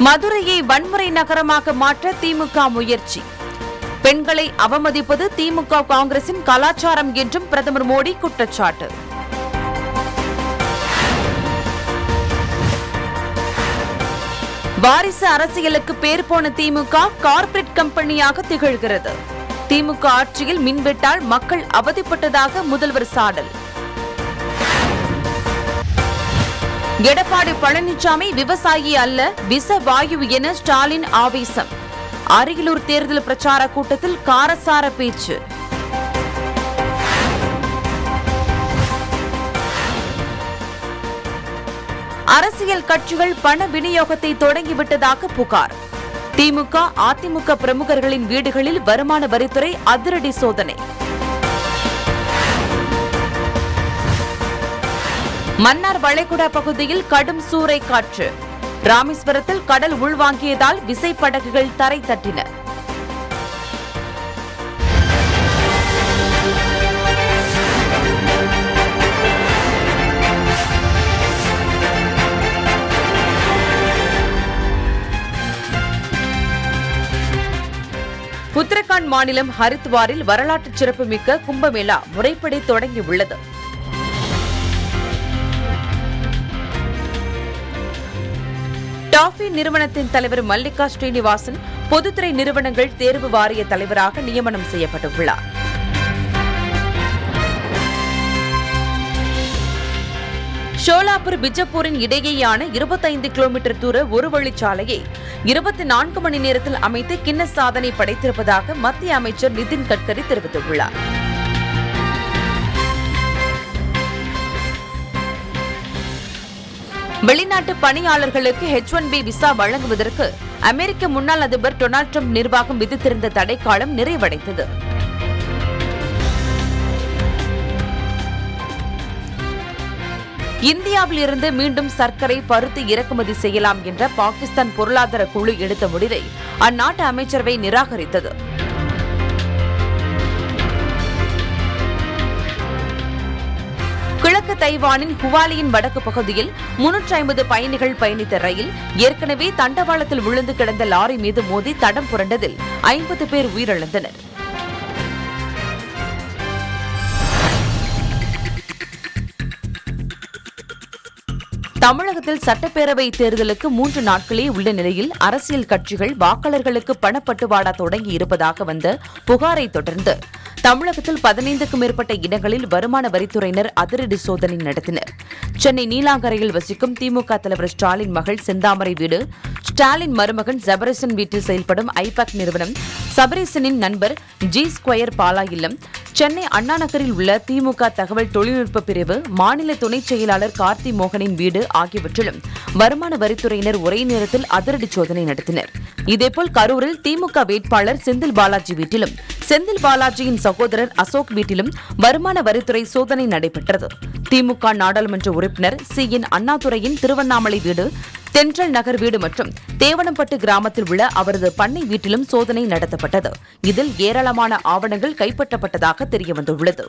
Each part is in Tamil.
மதுரையை வன்முறை நகரமாக மாற்ற திமுக முயற்சி பெண்களை அவமதிப்பது திமுக காங்கிரசின் கலாச்சாரம் என்றும் பிரதமர் மோடி குற்றச்சாட்டு வாரிசு அரசியலுக்கு பேர் போன திமுக கார்ப்பரேட் கம்பெனியாக திகழ்கிறது திமுக ஆட்சியில் மின்வெட்டால் மக்கள் அவதிப்பட்டதாக முதல்வர் சாடல் எடப்பாடி பழனிசாமி விவசாயி அல்ல விச வாயு என ஸ்டாலின் ஆவேசம் அரியலூர் தேர்தல் பிரச்சார கூட்டத்தில் காரசார பேச்சு அரசியல் கட்சிகள் பண விநியோகத்தை தொடங்கிவிட்டதாக புகார் திமுக அதிமுக பிரமுகர்களின் வீடுகளில் வருமான வரித்துறை அதிரடி சோதனை மன்னார் வளைகுடா பகுதியில் கடும் சூறை காற்று ராமேஸ்வரத்தில் கடல் உள்வாங்கியதால் விசைப்படகுகள் தரை தட்டின உத்தரகாண்ட் மாநிலம் ஹரித்வாரில் வரலாற்று சிறப்புமிக்க கும்பமேளா முறைப்படி தொடங்கியுள்ளது டாஃபி நிறுவனத்தின் தலைவர் மல்லிகா ஸ்ரீனிவாசன் பொதுத்துறை நிறுவனங்கள் தேர்வு வாரிய தலைவராக நியமனம் செய்யப்பட்டுள்ளார் ஷோலாப்பூர் பிஜப்பூரின் இடையேயான இருபத்தைந்து கிலோமீட்டர் தூர ஒரு வழிச்சாலையை இருபத்தி நான்கு மணி நேரத்தில் அமைத்து கின்ன சாதனை படைத்திருப்பதாக மத்திய அமைச்சர் நிதின் கட்கரி தெரிவித்துள்ளார் வெளிநாட்டு பணியாளர்களுக்கு ஹெச் ஒன் பி விசா வழங்குவதற்கு அமெரிக்க முன்னாள் அதிபர் டொனால்டு ட்ரம்ப் நிர்வாகம் விதித்திருந்த தடைக்காலம் நிறைவடைந்தது இந்தியாவில் இருந்து மீண்டும் சர்க்கரை பருத்தி இறக்குமதி செய்யலாம் என்ற பாகிஸ்தான் பொருளாதார குழு எடுத்த முடிவை அந்நாட்டு அமைச்சரவை நிராகரித்தது கிழக்கு தைவானின் ஹுவாலியின் வடக்கு பகுதியில் முன்னூற்றி ஐம்பது பயணிகள் பயணித்த ரயில் ஏற்கனவே தண்டவாளத்தில் விழுந்து கிடந்த லாரி மீது மோதி தடம் புரண்டதில் ஐம்பது பேர் உயிரிழந்தனர் தமிழகத்தில் சட்டப்பேரவை தேர்தலுக்கு மூன்று நாட்களே உள்ள நிலையில் அரசியல் கட்சிகள் வாக்காளர்களுக்கு பணப்பட்டுவாடா தொடங்கி இருப்பதாக வந்த புகாரை தொடர்ந்து தமிழகத்தில் பதினைந்துக்கும் மேற்பட்ட இடங்களில் வருமான வரித்துறையினர் அதிரடி சோதனை நடத்தினர் சென்னை நீலாங்கரையில் வசிக்கும் திமுக தலைவர் ஸ்டாலின் மகள் செந்தாமரை வீடு ஸ்டாலின் மருமகன் ஜபரசன் வீட்டில் செயல்படும் ஐபாக் நிறுவனம் சபரீசனின் நண்பர் ஜி ஸ்கொயர் பாலா இல்லம் சென்னை அண்ணா நகரில் உள்ள திமுக தகவல் தொழில்நுட்ப பிரிவு மாநில துணைச் செயலாளர் கார்த்தி மோகனின் வீடு ஆகியவற்றிலும் வருமான வரித்துறையினர் ஒரே நேரத்தில் அதிரடி சோதனை நடத்தினர் இதேபோல் கரூரில் திமுக வேட்பாளர் செந்தில் பாலாஜி வீட்டிலும் செந்தில் பாலாஜியின் சகோதரர் அசோக் வீட்டிலும் வருமான வரித்துறை சோதனை நடைபெற்றது திமுக நாடாளுமன்ற உறுப்பினர் சி என் அண்ணாதுரையின் திருவண்ணாமலை வீடு தென்றல் நகர் வீடு மற்றும் தேவனம்பட்டு கிராமத்தில் உள்ள அவரது பண்ணை வீட்டிலும் சோதனை நடத்தப்பட்டது இதில் ஏராளமான ஆவணங்கள் கைப்பற்றப்பட்டதாக தெரியவந்துள்ளது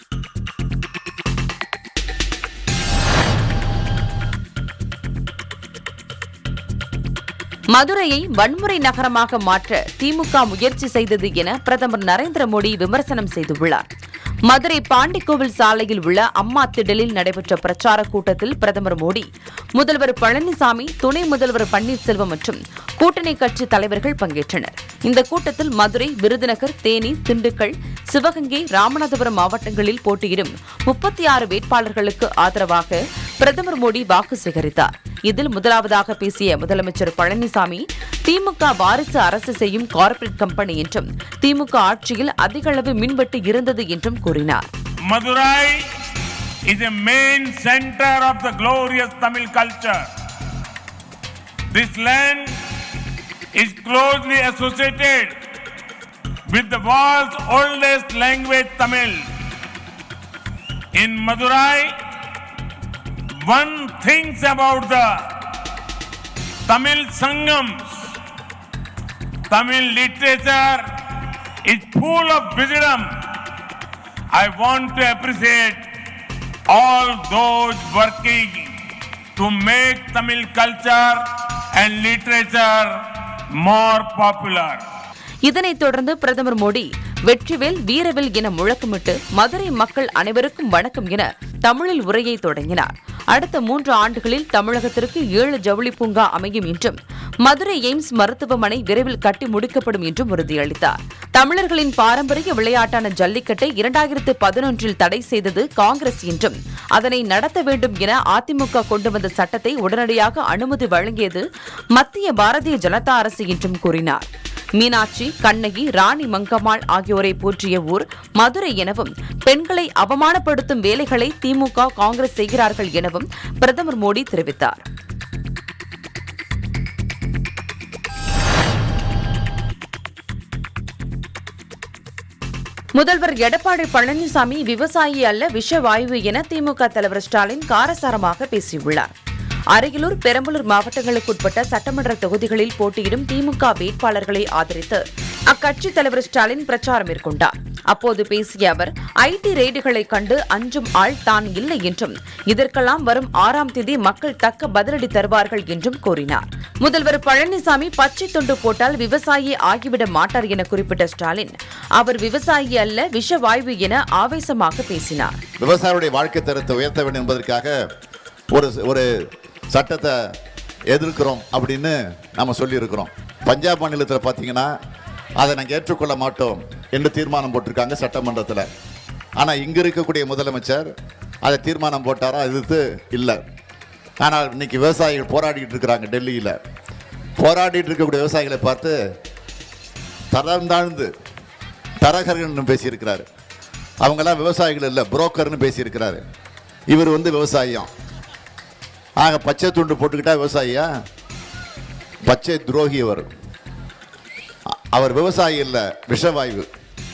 மதுரையை வன்முறை நகரமாக மாற்ற திமுக முயற்சி செய்தது என பிரதமர் நரேந்திர மோடி விமர்சனம் செய்துள்ளார் மதுரை பாண்டிக்கோவில் சாலையில் உள்ள அம்மா திடலில் நடைபெற்ற பிரச்சார கூட்டத்தில் பிரதமர் மோடி முதல்வர் பழனிசாமி துணை முதல்வர் பன்னீர்செல்வம் மற்றும் கூட்டணி கட்சி தலைவர்கள் பங்கேற்றனர் இந்த கூட்டத்தில் மதுரை விருதுநகர் தேனி திண்டுக்கல் சிவகங்கை ராமநாதபுரம் மாவட்டங்களில் போட்டியிடும் முப்பத்தி ஆறு வேட்பாளர்களுக்கு ஆதரவாக பிரதமர் மோடி வாக்கு சேகரித்தார் இதில் முதலாவதாக பேசிய முதலமைச்சர் பழனிசாமி திமுக வாரிசு அரசு செய்யும் கார்ப்பரேட் கம்பெனி என்றும் திமுக ஆட்சியில் அதிக அளவு மின்வெட்டு இருந்தது என்றும் கூறினார் Madurai is a main center of the glorious Tamil culture. This land is closely associated with the world's oldest language, Tamil. In Madurai, one thinks about the Tamil Sangams. Tamil literature is full of wisdom. I want to appreciate all those working to make Tamil culture and literature more popular. இதனைத் தொடர்ந்து பிரதமர் மோடி வெற்றிவேல் வீரவேல் என முழக்கமிட்டு மதுரை மக்கள் அனைவருக்கும் வணக்கம் என தமிழில் உரையை தொடங்கினார் அடுத்த மூன்று ஆண்டுகளில் தமிழகத்திற்கு ஏழு ஜவுளி பூங்கா அமையும் என்றும் மதுரை எய்ம்ஸ் மருத்துவமனை விரைவில் கட்டி முடிக்கப்படும் என்றும் உறுதியளித்தார் தமிழர்களின் பாரம்பரிய விளையாட்டான ஜல்லிக்கட்டை இரண்டாயிரத்து பதினொன்றில் தடை செய்தது காங்கிரஸ் என்றும் அதனை நடத்த வேண்டும் என அதிமுக கொண்டு வந்த சட்டத்தை உடனடியாக அனுமதி வழங்கியது மத்திய பாரதிய ஜனதா அரசு என்றும் கூறினார் மீனாட்சி கண்ணகி ராணி மங்கம்மாள் ஆகியோரை போற்றிய ஊர் மதுரை எனவும் பெண்களை அவமானப்படுத்தும் வேலைகளை திமுக காங்கிரஸ் செய்கிறார்கள் எனவும் பிரதமர் மோடி தெரிவித்தார் முதல்வர் எடப்பாடி பழனிசாமி விவசாயி அல்ல விஷவாயு என திமுக தலைவர் ஸ்டாலின் காரசாரமாக பேசியுள்ளார் அரியலூர் பெரம்பலூர் மாவட்டங்களுக்குட்பட்ட சட்டமன்ற தொகுதிகளில் போட்டியிடும் திமுக வேட்பாளர்களை ஆதரித்து அக்கட்சி தலைவர் ஸ்டாலின் பிரச்சாரம் மேற்கொண்டார் அப்போது பேசிய அவர் ஐடி ரெய்டுகளை கண்டு அஞ்சும் ஆள் தான் இல்லை என்றும் இதற்கெல்லாம் வரும் ஆறாம் தேதி மக்கள் தக்க பதிலடி தருவார்கள் என்றும் கூறினார் முதல்வர் பழனிசாமி பச்சை தொண்டு போட்டால் விவசாயி ஆகிவிட மாட்டார் என குறிப்பிட்ட ஸ்டாலின் அவர் விவசாயி அல்ல விஷவாயு என ஆவேசமாக பேசினார் விவசாயிகளுடைய வாழ்க்கை தரத்தை உயர்த்த வேண்டும் என்பதற்காக ஒரு ஒரு சட்டத்தை எதிர்க்கிறோம் அப்படின்னு நம்ம சொல்லியிருக்கிறோம் பஞ்சாப் மாநிலத்தில் பார்த்தீங்கன்னா அதை நாங்கள் ஏற்றுக்கொள்ள மாட்டோம் என்று தீர்மானம் போட்டிருக்காங்க சட்டமன்றத்தில் ஆனால் இங்கே இருக்கக்கூடிய முதலமைச்சர் அதை தீர்மானம் போட்டாரா எதிர்த்து இல்லை ஆனால் இன்னைக்கு விவசாயிகள் போராடிட்டு இருக்கிறாங்க டெல்லியில் போராடிட்டு இருக்கக்கூடிய விவசாயிகளை பார்த்து தரம் தாழ்ந்து தரகர்கள்னு பேசியிருக்கிறாரு அவங்கெல்லாம் விவசாயிகள் இல்லை புரோக்கர்னு பேசியிருக்கிறாரு இவர் வந்து விவசாயம் ஆக பச்சை துண்டு போட்டுக்கிட்டா விவசாயியா பச்சை துரோகி அவர் அ- அவர் விவசாயி இல்லை விஷவாயு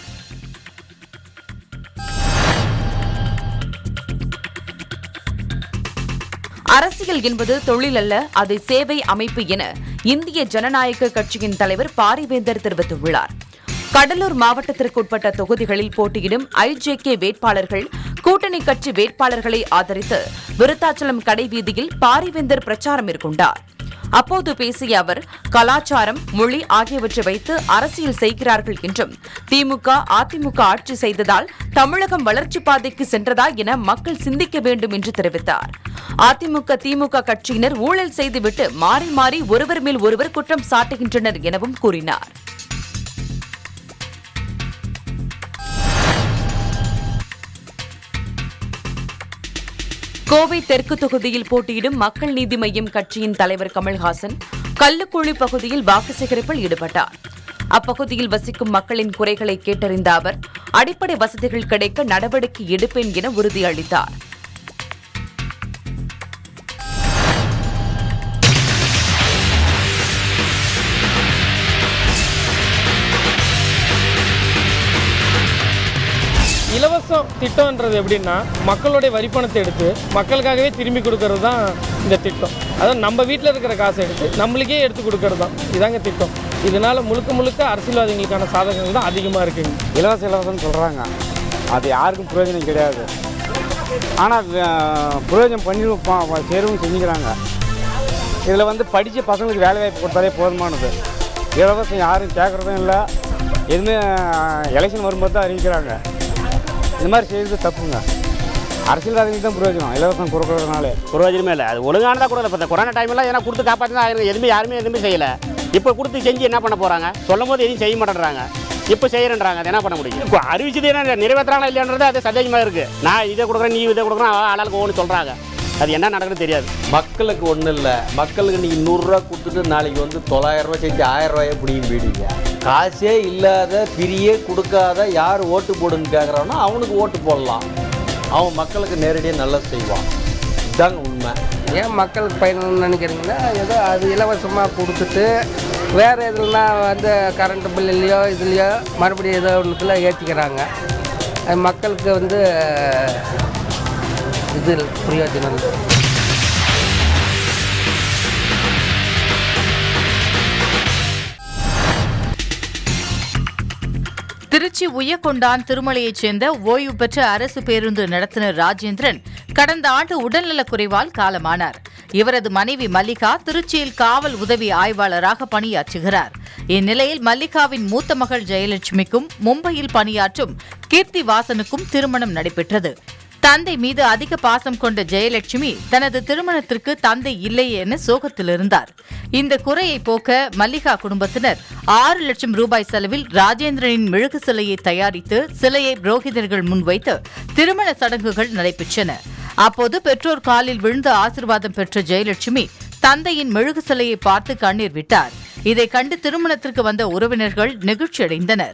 அரசியல் என்பது தொழில் அல்ல அது சேவை அமைப்பு என இந்திய ஜனநாயக கட்சியின் தலைவர் பாரிவேந்தர் தெரிவித்துள்ளார் கடலூர் மாவட்டத்திற்குட்பட்ட தொகுதிகளில் போட்டியிடும் ஐஜேகே வேட்பாளர்கள் கூட்டணி கட்சி வேட்பாளர்களை ஆதரித்து விருத்தாச்சலம் கடைவீதியில் பாரிவேந்தர் பிரச்சாரம் மேற்கொண்டார் அப்போது பேசிய அவர் கலாச்சாரம் மொழி ஆகியவற்றை வைத்து அரசியல் செய்கிறார்கள் என்றும் திமுக அதிமுக ஆட்சி செய்ததால் தமிழகம் வளர்ச்சி பாதைக்கு சென்றதா என மக்கள் சிந்திக்க வேண்டும் என்று தெரிவித்தார் அதிமுக திமுக கட்சியினர் ஊழல் செய்துவிட்டு மாறி மாறி ஒருவர் மேல் ஒருவர் குற்றம் சாட்டுகின்றனர் எனவும் கூறினார் கோவை தெற்கு தொகுதியில் போட்டியிடும் மக்கள் நீதி மய்யம் கட்சியின் தலைவர் கமல்ஹாசன் கல்லுக்குழி பகுதியில் வாக்கு சேகரிப்பில் ஈடுபட்டார் அப்பகுதியில் வசிக்கும் மக்களின் குறைகளை கேட்டறிந்த அவர் அடிப்படை வசதிகள் கிடைக்க நடவடிக்கை எடுப்பேன் என உறுதியளித்தார் இலவசம் திட்டம்ன்றது எப்படின்னா மக்களுடைய வரிப்பணத்தை எடுத்து மக்களுக்காகவே திரும்பி கொடுக்கறது தான் இந்த திட்டம் அதாவது நம்ம வீட்டில் இருக்கிற காசை எடுத்து நம்மளுக்கே எடுத்து கொடுக்கறது தான் இதாங்க திட்டம் இதனால முழுக்க முழுக்க அரசியல்வாதிகளுக்கான சாதகங்கள் தான் அதிகமாக இருக்குங்க இலவச இலவசம்னு சொல்கிறாங்க அது யாருக்கும் பிரயோஜனம் கிடையாது ஆனால் பிரயோஜனம் பண்ணி ப- சேரவும் செஞ்சுக்கிறாங்க இதில் வந்து படித்த பசங்களுக்கு வேலை வாய்ப்பு கொடுத்தாலே போதுமானது இலவசம் யாரும் கேட்குறதும் இல்லை எதுவுமே எலெக்ஷன் வரும்போது தான் அறிவிக்கிறாங்க இந்த மாதிரி செய்கிறது தப்புங்க அரசியல்வாதிகளுக்கு தான் பிரயோஜனம் இலவசம் கொடுக்கறதுனாலே பிரயோஜனமே இல்லை அது ஒழுங்கானதாக கூட இல்லை இப்போ இந்த கொரோனா டைம்லாம் ஏன்னா கொடுத்து காப்பாற்றி தான் ஆயிருக்கு எதுவுமே யாருமே எதுவுமே செய்யலை இப்போ கொடுத்து செஞ்சு என்ன பண்ண போகிறாங்க சொல்லும் போது எதுவும் செய்ய மாட்டேன்றாங்க இப்போ செய்யறேன்றாங்க அது என்ன பண்ண முடியும் இப்போ அறிவிச்சது என்ன நிறைவேற்றுறாங்களா இல்லைன்றது அது சந்தேகமாக இருக்குது நான் இதை கொடுக்குறேன் நீ இதை கொடுக்குறேன் ஆளாளுக்கு ஒவ்வொன்று சொல்கிறாங்க அது என்ன நடக்குதுன்னு தெரியாது மக்களுக்கு ஒன்றும் இல்லை மக்களுக்கு நீங்கள் நூறுரூவா கொடுத்துட்டு நாளைக்கு வந்து தொள்ளாயிரம் ரூபாய் சேர்த்து ஆயிரம் ரூபாயை பிடிக்கும் போயிடுவீங்க காசே இல்லாத பிரியே கொடுக்காத யார் ஓட்டு போடுன்னு கேட்குறானோ அவனுக்கு ஓட்டு போடலாம் அவன் மக்களுக்கு நேரடியாக நல்லா செய்வான் இதாங்க உண்மை ஏன் மக்களுக்கு பயனுன்னு நினைக்கிறீங்கன்னா ஏதோ அது இலவசமாக கொடுத்துட்டு வேறு எதுனா வந்து கரண்ட் பில்லுலையோ இதுலையோ மறுபடியும் ஏதோ ஒன்றுத்துல ஏற்றிக்கிறாங்க அது மக்களுக்கு வந்து இது இல்ல, பிரயோஜனம் இல்லை திருச்சி உய்யக்கொண்டான் திருமலையைச் சேர்ந்த ஓய்வு பெற்ற அரசு பேருந்து நடத்துனர் ராஜேந்திரன் கடந்த ஆண்டு உடல்நலக் குறைவால் காலமானார் இவரது மனைவி மல்லிகா திருச்சியில் காவல் உதவி ஆய்வாளராக பணியாற்றுகிறார் இந்நிலையில் மல்லிகாவின் மூத்த மகள் ஜெயலட்சுமிக்கும் மும்பையில் பணியாற்றும் கீர்த்தி வாசனுக்கும் திருமணம் நடைபெற்றது தந்தை மீது அதிக பாசம் கொண்ட ஜெயலட்சுமி தனது திருமணத்திற்கு தந்தை இல்லை என சோகத்தில் இருந்தார் இந்த குறையை போக்க மல்லிகா குடும்பத்தினர் ஆறு லட்சம் ரூபாய் செலவில் ராஜேந்திரனின் மெழுகு சிலையை தயாரித்து சிலையை புரோகிதர்கள் முன்வைத்து திருமண சடங்குகள் நடைபெற்றன அப்போது பெற்றோர் காலில் விழுந்து ஆசிர்வாதம் பெற்ற ஜெயலட்சுமி தந்தையின் மெழுகு சிலையை பார்த்து கண்ணீர் விட்டார் இதை கண்டு திருமணத்திற்கு வந்த உறவினர்கள் நெகிழ்ச்சியடைந்தனர்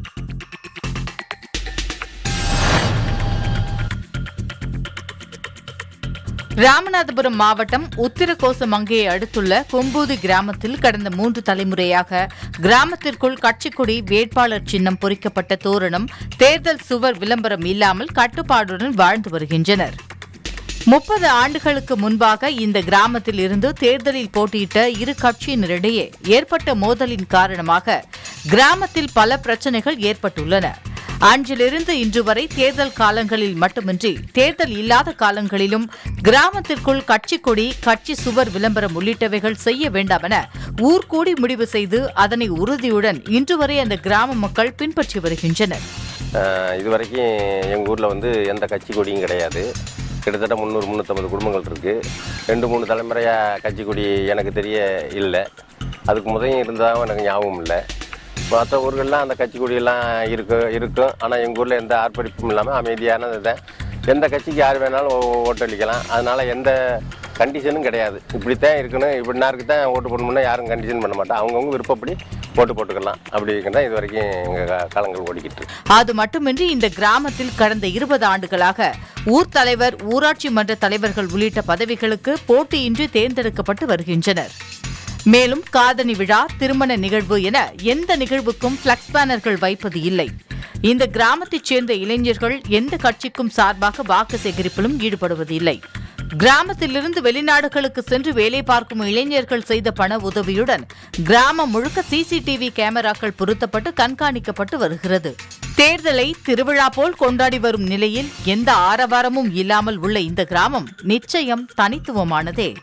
ராமநாதபுரம் மாவட்டம் உத்திரகோசமங்கையை அடுத்துள்ள கொம்பூதி கிராமத்தில் கடந்த மூன்று தலைமுறையாக கிராமத்திற்குள் கட்சிக்கொடி வேட்பாளர் சின்னம் பொறிக்கப்பட்ட தோரணம் தேர்தல் சுவர் விளம்பரம் இல்லாமல் கட்டுப்பாடுடன் வாழ்ந்து வருகின்றனர் முப்பது ஆண்டுகளுக்கு முன்பாக இந்த கிராமத்தில் இருந்து தேர்தலில் போட்டியிட்ட இரு கட்சியினரிடையே ஏற்பட்ட மோதலின் காரணமாக கிராமத்தில் பல பிரச்சனைகள் ஏற்பட்டுள்ளன அன்றிலிருந்து இன்று வரை தேர்தல் காலங்களில் மட்டுமின்றி தேர்தல் இல்லாத காலங்களிலும் கிராமத்திற்குள் கட்சி கொடி கட்சி சுவர் விளம்பரம் உள்ளிட்டவைகள் செய்ய வேண்டாம் என ஊர்கூடி முடிவு செய்து அதனை உறுதியுடன் இன்று வரை அந்த கிராம மக்கள் பின்பற்றி வருகின்றனர் ஆஹ் இது வரைக்கும் எங்கள் ஊரில் வந்து எந்த கட்சி கொடியும் கிடையாது கிட்டத்தட்ட முந்நூறு முந்நூற்றம்பது குடும்பங்கள் இருக்குது ரெண்டு மூணு தலைமுறையாக கட்சி கொடி எனக்கு தெரிய இல்லை அதுக்கு முதலையும் இருந்ததாகவும் எனக்கு ஞாபகம் இல்லை மற்ற ஊர்கள்லாம் அந்த கட்சி கொடியெல்லாம் இருக்கும் இருக்கும் ஆனால் எங்கள் ஊரில் எந்த ஆர்ப்பரிப்பும் இல்லாமல் அமைதியானது தான் எந்த கட்சிக்கு யார் வேணாலும் ஓ- ஓட்டளிக்கலாம் அதனால் எந்த கண்டிஷனும் கிடையாது இப்படித்தான் இருக்கணும் இப்படி நேருக்கு தான் ஓட்டு போடணும்னா யாரும் கண்டிஷன் பண்ண மாட்டோம் அவங்கவுங்க விருப்பப்படி ஓட்டு போட்டுக்கலாம் அப்படி தான் இது வரைக்கும் எங்கள் காலங்கள் ஓடிக்கிட்டு இருக்கு அது மட்டுமின்றி இந்த கிராமத்தில் கடந்த இருபது ஆண்டுகளாக ஊர் தலைவர் ஊராட்சி மன்ற தலைவர்கள் உள்ளிட்ட பதவிகளுக்கு போட்டியின்றி தேர்ந்தெடுக்கப்பட்டு வருகின்றனர் மேலும் காதணி விழா திருமண நிகழ்வு என எந்த நிகழ்வுக்கும் பிளக்ஸ் பேனர்கள் வைப்பது இல்லை இந்த கிராமத்தைச் சேர்ந்த இளைஞர்கள் எந்த கட்சிக்கும் சார்பாக வாக்கு சேகரிப்பிலும் ஈடுபடுவது இல்லை கிராமத்திலிருந்து வெளிநாடுகளுக்கு சென்று வேலை பார்க்கும் இளைஞர்கள் செய்த பண உதவியுடன் கிராமம் முழுக்க சிசிடிவி கேமராக்கள் பொருத்தப்பட்டு கண்காணிக்கப்பட்டு வருகிறது தேர்தலை திருவிழா போல் கொண்டாடி வரும் நிலையில் எந்த ஆரவாரமும் இல்லாமல் உள்ள இந்த கிராமம் நிச்சயம் தனித்துவமானதே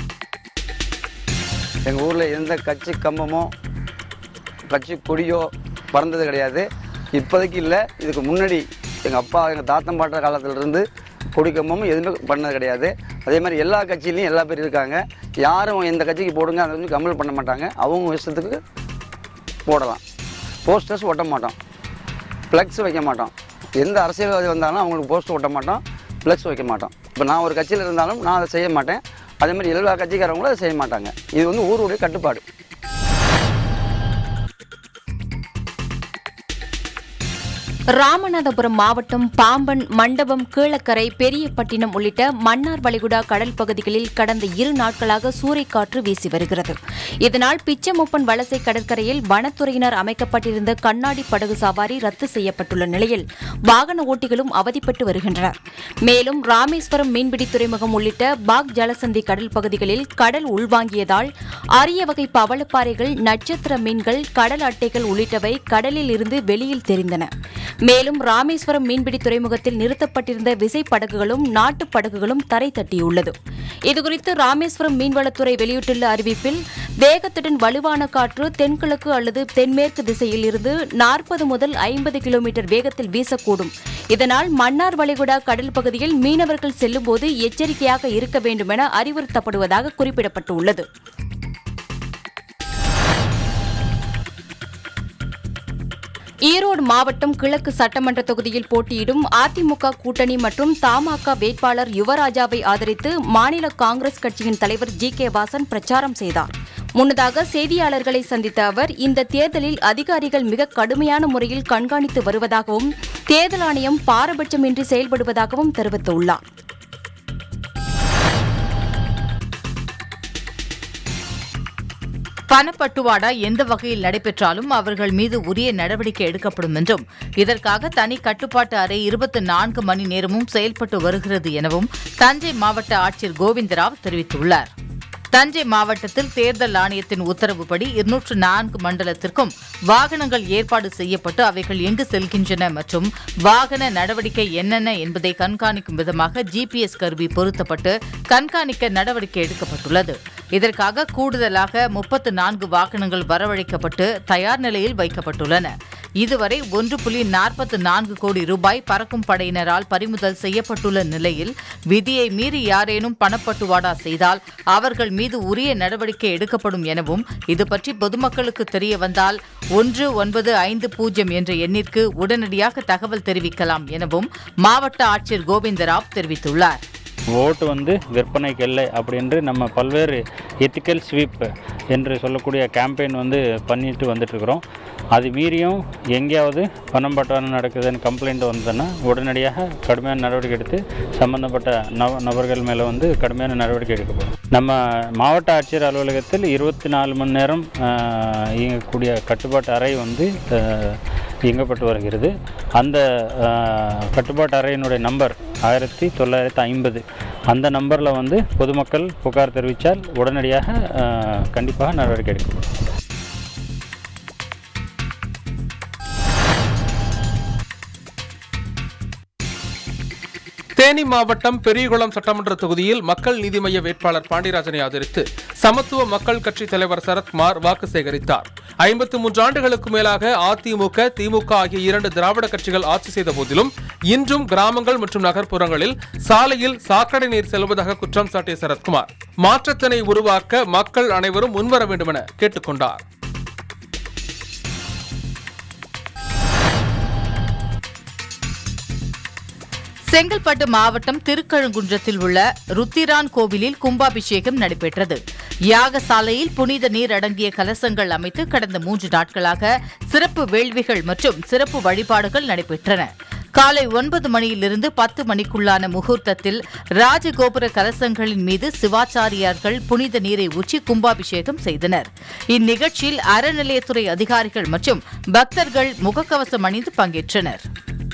எங்கள் ஊரில் எந்த கட்சி கம்பமோ கட்சி கொடியோ பறந்தது கிடையாது இப்போதைக்கு இல்லை இதுக்கு முன்னாடி எங்கள் அப்பா எங்கள் தாத்தன் பாட்டுற காலத்திலிருந்து கொடி கம்பமும் எதுவுமே பண்ணது கிடையாது அதே மாதிரி எல்லா கட்சியிலையும் எல்லா பேர் இருக்காங்க யாரும் எந்த கட்சிக்கு போடுங்க அதை வந்து கம்பல் பண்ண மாட்டாங்க அவங்க இஷ்டத்துக்கு போடலாம் போஸ்டர்ஸ் ஒட்ட மாட்டோம் ஃப்ளக்ஸ் வைக்க மாட்டோம் எந்த அரசியல்வாதி வந்தாலும் அவங்களுக்கு போஸ்டர் ஒட்ட மாட்டோம் ஃப்ளக்ஸ் வைக்க மாட்டோம் இப்போ நான் ஒரு கட்சியில் இருந்தாலும் நான் அதை செய்ய மாட்டேன் அதே மாதிரி எல்லா கட்சிக்காரங்களும் அதை செய்ய மாட்டாங்க இது வந்து ஊருடைய கட்டுப்பாடு ராமநாதபுரம் மாவட்டம் பாம்பன் மண்டபம் கீழக்கரை பெரியப்பட்டினம் உள்ளிட்ட மன்னார் வளைகுடா கடல் பகுதிகளில் கடந்த இரு நாட்களாக சூறைக்காற்று வீசி வருகிறது இதனால் பிச்சமுப்பன் வலசை கடற்கரையில் வனத்துறையினர் அமைக்கப்பட்டிருந்த கண்ணாடி படகு சவாரி ரத்து செய்யப்பட்டுள்ள நிலையில் வாகன ஓட்டிகளும் அவதிப்பட்டு வருகின்றனர் மேலும் ராமேஸ்வரம் மீன்பிடி துறைமுகம் உள்ளிட்ட பாக் ஜலசந்தி கடல் பகுதிகளில் கடல் உள்வாங்கியதால் அரிய வகை பவளப்பாறைகள் நட்சத்திர மீன்கள் கடல் அட்டைகள் உள்ளிட்டவை கடலில் இருந்து வெளியில் தெரிந்தன மேலும் ராமேஸ்வரம் மீன்பிடி துறைமுகத்தில் நிறுத்தப்பட்டிருந்த விசைப்படகுகளும் நாட்டுப் படகுகளும் தரை தட்டியுள்ளது இதுகுறித்து ராமேஸ்வரம் மீன்வளத்துறை வெளியிட்டுள்ள அறிவிப்பில் வேகத்துடன் வலுவான காற்று தென்கிழக்கு அல்லது தென்மேற்கு திசையில் இருந்து நாற்பது முதல் ஐம்பது கிலோமீட்டர் வேகத்தில் வீசக்கூடும் இதனால் மன்னார் வளைகுடா கடல் பகுதியில் மீனவர்கள் செல்லும்போது எச்சரிக்கையாக இருக்க வேண்டும் என அறிவுறுத்தப்படுவதாக குறிப்பிடப்பட்டுள்ளது ஈரோடு மாவட்டம் கிழக்கு சட்டமன்ற தொகுதியில் போட்டியிடும் அதிமுக கூட்டணி மற்றும் தமாக வேட்பாளர் யுவராஜாவை ஆதரித்து மாநில காங்கிரஸ் கட்சியின் தலைவர் ஜி கே வாசன் பிரச்சாரம் செய்தார் முன்னதாக செய்தியாளர்களை சந்தித்த அவர் இந்த தேர்தலில் அதிகாரிகள் மிக கடுமையான முறையில் கண்காணித்து வருவதாகவும் தேர்தல் ஆணையம் பாரபட்சமின்றி செயல்படுவதாகவும் தெரிவித்துள்ளார் பணப்பட்டுவாடா எந்த வகையில் நடைபெற்றாலும் அவர்கள் மீது உரிய நடவடிக்கை எடுக்கப்படும் என்றும் இதற்காக தனி கட்டுப்பாட்டு அறை இருபத்தி நான்கு மணி நேரமும் செயல்பட்டு வருகிறது எனவும் தஞ்சை மாவட்ட ஆட்சியர் கோவிந்தராவ் தெரிவித்துள்ளார் தஞ்சை மாவட்டத்தில் தேர்தல் ஆணையத்தின் உத்தரவுப்படி இருநூற்று நான்கு மண்டலத்திற்கும் வாகனங்கள் ஏற்பாடு செய்யப்பட்டு அவைகள் எங்கு செல்கின்றன மற்றும் வாகன நடவடிக்கை என்னென்ன என்பதை கண்காணிக்கும் விதமாக ஜிபிஎஸ் கருவி பொருத்தப்பட்டு கண்காணிக்க நடவடிக்கை எடுக்கப்பட்டுள்ளது இதற்காக கூடுதலாக முப்பத்து நான்கு வாகனங்கள் வரவழைக்கப்பட்டு தயார் நிலையில் வைக்கப்பட்டுள்ளன இதுவரை ஒன்று புள்ளி நாற்பத்து நான்கு கோடி ரூபாய் பறக்கும் படையினரால் பறிமுதல் செய்யப்பட்டுள்ள நிலையில் விதியை மீறி யாரேனும் பணப்பட்டுவாடா செய்தால் அவர்கள் மீது உரிய நடவடிக்கை எடுக்கப்படும் எனவும் இது பற்றி பொதுமக்களுக்கு தெரிய வந்தால் ஒன்று ஒன்பது ஐந்து பூஜ்ஜியம் என்ற எண்ணிற்கு உடனடியாக தகவல் தெரிவிக்கலாம் எனவும் மாவட்ட ஆட்சியர் கோவிந்தராவ் தெரிவித்துள்ளார் ஓட்டு வந்து விற்பனைக்கு இல்லை அப்படின்று நம்ம பல்வேறு எத்திக்கல் ஸ்வீப் என்று சொல்லக்கூடிய கேம்பெயின் வந்து பண்ணிட்டு வந்துட்டுருக்குறோம் அது மீறியும் எங்கேயாவது பணம் பட்டுவாரம் நடக்குதுன்னு கம்ப்ளைண்ட் வந்ததுன்னா உடனடியாக கடுமையான நடவடிக்கை எடுத்து சம்பந்தப்பட்ட நப நபர்கள் மேலே வந்து கடுமையான நடவடிக்கை எடுக்கப்படும் நம்ம மாவட்ட ஆட்சியர் அலுவலகத்தில் இருபத்தி நாலு மணி நேரம் ஆஹ், இயங்கக்கூடிய கட்டுப்பாட்டு அறை வந்து ஆஹ், இயங்கப்பட்டு வருகிறது அந்த ஆஹ், கட்டுப்பாட்டு அறையினுடைய நம்பர் ஆயிரத்தி தொள்ளாயிரத்தி ஐம்பது அந்த நம்பரில் வந்து பொதுமக்கள் புகார் தெரிவித்தால் உடனடியாக ஆஹ், கண்டிப்பாக நடவடிக்கை எடுக்கப்படும் தேனி மாவட்டம் பெரியகுளம் சட்டமன்ற தொகுதியில் மக்கள் நீதி மய்ய வேட்பாளர் பாண்டியராஜனை ஆதரித்து சமத்துவ மக்கள் கட்சி தலைவர் சரத்குமார் வாக்கு சேகரித்தார் ஐம்பத்தி மூன்று ஆண்டுகளுக்கு மேலாக அதிமுக திமுக ஆகிய இரண்டு திராவிட கட்சிகள் ஆட்சி செய்த போதிலும் இன்றும் கிராமங்கள் மற்றும் நகர்ப்புறங்களில் சாலையில் சாக்கடை நீர் செல்வதாக குற்றம் சாட்டிய சரத்குமார் மாற்றத்தினை உருவாக்க மக்கள் அனைவரும் முன்வர வேண்டும் என கேட்டுக்கொண்டார் செங்கல்பட்டு மாவட்டம் திருக்கழுங்குன்றத்தில் உள்ள ருத்திரான் கோவிலில் கும்பாபிஷேகம் நடைபெற்றது யாகசாலையில் புனித நீர் அடங்கிய கலசங்கள் அமைத்து கடந்த மூன்று நாட்களாக சிறப்பு வேள்விகள் மற்றும் சிறப்பு வழிபாடுகள் நடைபெற்றன காலை ஒன்பது மணியிலிருந்து பத்து மணிக்குள்ளான முகூர்த்தத்தில் ராஜகோபுர கலசங்களின் மீது சிவாச்சாரியார்கள் புனித நீரை ஊற்றி கும்பாபிஷேகம் செய்தனர் இந்நிகழ்ச்சியில் அறநிலையத்துறை அதிகாரிகள் மற்றும் பக்தர்கள் முகக்கவசம் அணிந்து பங்கேற்றனர்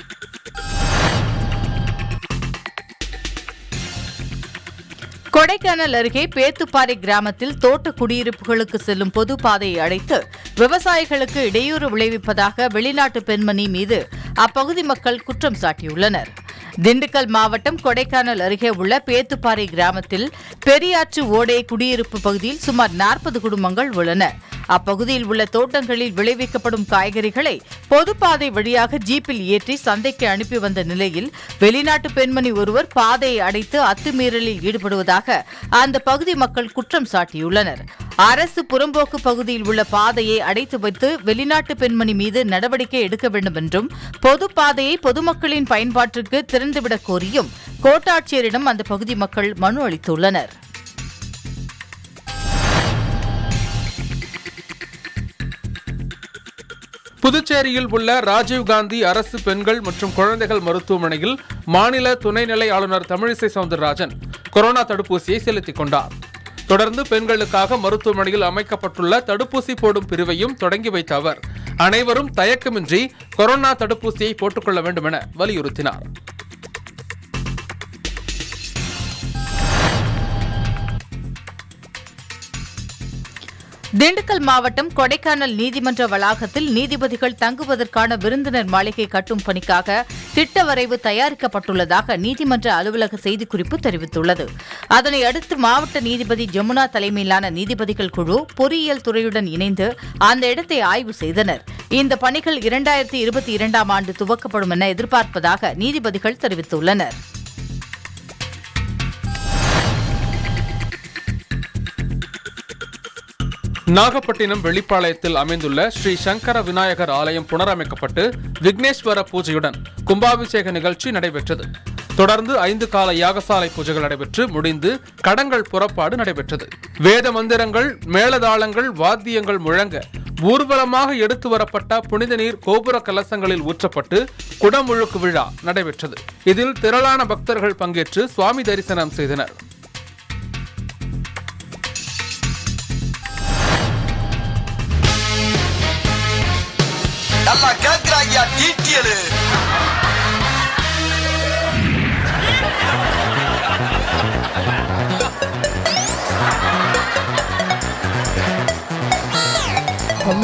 கொடைக்கானல் அருகே பேத்துப்பாறை கிராமத்தில் தோட்ட குடியிருப்புகளுக்கு செல்லும் பொது பாதையை அடைத்து விவசாயிகளுக்கு இடையூறு விளைவிப்பதாக வெளிநாட்டு பெண்மணி மீது அப்பகுதி மக்கள் குற்றம் சாட்டியுள்ளனர் திண்டுக்கல் மாவட்டம் கொடைக்கானல் அருகே உள்ள பேத்துப்பாறை கிராமத்தில் பெரியாற்று ஓடை குடியிருப்பு பகுதியில் சுமார் நாற்பது குடும்பங்கள் உள்ளன அப்பகுதியில் உள்ள தோட்டங்களில் விளைவிக்கப்படும் காய்கறிகளை பொதுப்பாதை வழியாக ஜீப்பில் ஏற்றி சந்தைக்கு அனுப்பி வந்த நிலையில் வெளிநாட்டு பெண்மணி ஒருவர் பாதையை அடைத்து அத்துமீறலில் ஈடுபடுவதாக அந்த பகுதி மக்கள் குற்றம் சாட்டியுள்ளனர் அரசு புறம்போக்கு பகுதியில் உள்ள பாதையை அடைத்து வைத்து வெளிநாட்டு பெண்மணி மீது நடவடிக்கை எடுக்க வேண்டும் என்றும் பொது பாதையை பொதுமக்களின் பயன்பாட்டிற்கு திறந்துவிடக் கோரியும் கோட்டாட்சியரிடம் அந்த பகுதி மக்கள் மனு அளித்துள்ளனர் புதுச்சேரியில் உள்ள ராஜீவ்காந்தி அரசு பெண்கள் மற்றும் குழந்தைகள் மருத்துவமனையில் மாநில துணைநிலை ஆளுநர் தமிழிசை சவுந்தரராஜன் கொரோனா தடுப்பூசியை செலுத்திக் கொண்டார் தொடர்ந்து பெண்களுக்காக மருத்துவமனையில் அமைக்கப்பட்டுள்ள தடுப்பூசி போடும் பிரிவையும் தொடங்கி வைத்த அவர் அனைவரும் தயக்கமின்றி கொரோனா தடுப்பூசியை போட்டுக்கொள்ள வேண்டும் என வலியுறுத்தினார் திண்டுக்கல் மாவட்டம் கொடைக்கானல் நீதிமன்ற வளாகத்தில் நீதிபதிகள் தங்குவதற்கான விருந்தினர் மாளிகை கட்டும் பணிக்காக திட்ட வரைவு தயாரிக்கப்பட்டுள்ளதாக நீதிமன்ற அலுவலக செய்திக்குறிப்பு தெரிவித்துள்ளது அதனை அடுத்து மாவட்ட நீதிபதி ஜமுனா தலைமையிலான நீதிபதிகள் குழு பொறியியல் துறையுடன் இணைந்து அந்த இடத்தை ஆய்வு செய்தனர் இந்த பணிகள் இரண்டாயிரத்தி இருபத்தி இரண்டாம் ஆண்டு துவக்கப்படும் என எதிர்பார்ப்பதாக நீதிபதிகள் தெரிவித்துள்ளனர் நாகப்பட்டினம் வெளிப்பாளையத்தில் அமைந்துள்ள ஸ்ரீ சங்கர விநாயகர் ஆலயம் புனரமைக்கப்பட்டு விக்னேஸ்வர பூஜையுடன் கும்பாபிஷேக நிகழ்ச்சி நடைபெற்றது தொடர்ந்து ஐந்து கால யாகசாலை பூஜைகள் நடைபெற்று முடிந்து கடங்கள் புறப்பாடு நடைபெற்றது வேத மந்திரங்கள் மேளதாளங்கள் வாத்தியங்கள் முழங்க ஊர்வலமாக எடுத்து வரப்பட்ட புனித நீர் கோபுர கலசங்களில் ஊற்றப்பட்டு குடமுழுக்கு விழா நடைபெற்றது இதில் திரளான பக்தர்கள் பங்கேற்று சுவாமி தரிசனம் செய்தனர் நல்லா கேட்கிறாங்க டீட்டியலு